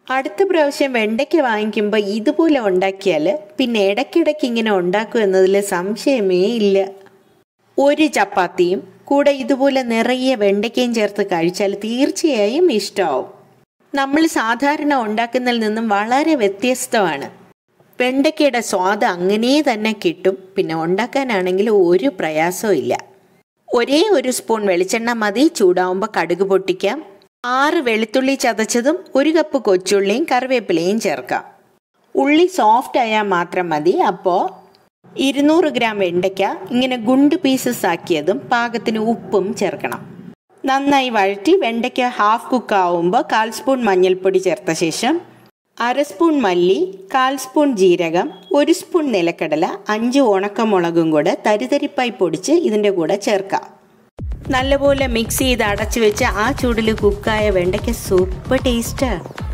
അടുത്ത പ്രാവശ്യം വെണ്ടയ്ക്ക വാങ്ങിക്കുമ്പോൾ ഇതുപോലെ ഉണ്ടാക്കിയാൽ പിന്നെ ഇടയ്ക്കിടയ്ക്ക് ഇങ്ങനെ ഉണ്ടാക്കും എന്നതിൽ സംശയമേ ഇല്ല ഒരു ചപ്പാത്തിയും കൂടെ ഇതുപോലെ നിറയെ വെണ്ടയ്ക്കയും ചേർത്ത് കഴിച്ചാൽ തീർച്ചയായും ഇഷ്ടമാവും നമ്മൾ സാധാരണ ഉണ്ടാക്കുന്നതിൽ നിന്നും വളരെ വ്യത്യസ്തമാണ് വെണ്ടയ്ക്കയുടെ സ്വാദ് അങ്ങനെ തന്നെ കിട്ടും പിന്നെ ഉണ്ടാക്കാനാണെങ്കിൽ ഒരു പ്രയാസവും ഇല്ല ഒരേ ഒരു സ്പൂൺ വെളിച്ചെണ്ണ മതി ചൂടാവുമ്പോൾ കടുക് പൊട്ടിക്കാം ആറ് വെളുത്തുള്ളി ചതച്ചതും ഒരു കപ്പ് കൊച്ചുള്ളിയും കറിവേപ്പിലയും ചേർക്കാം ഉള്ളി സോഫ്റ്റ് ആയാൽ മാത്രം മതി അപ്പോൾ ഇരുന്നൂറ് ഗ്രാം വെണ്ടയ്ക്ക ഇങ്ങനെ ഗുണ്ട് പീസസ് ആക്കിയതും പാകത്തിന് ഉപ്പും ചേർക്കണം നന്നായി വഴറ്റി വെണ്ടയ്ക്ക ഹാഫ് കുക്ക് ആവുമ്പോൾ കാൽ സ്പൂൺ മഞ്ഞൾപ്പൊടി ചേർത്ത ശേഷം അര സ്പൂൺ മല്ലി കാൽ സ്പൂൺ ജീരകം ഒരു സ്പൂൺ നിലക്കടല അഞ്ച് ഉണക്കമുളകും കൂടെ തരിതരിപ്പായി പൊടിച്ച് ഇതിൻ്റെ കൂടെ ചേർക്കാം നല്ലപോലെ മിക്സ് ചെയ്ത് അടച്ചു വെച്ച് ആ ചൂടിൽ കുക്കായ വെണ്ടയ്ക്ക സൂപ്പർ ടേസ്റ്റാണ്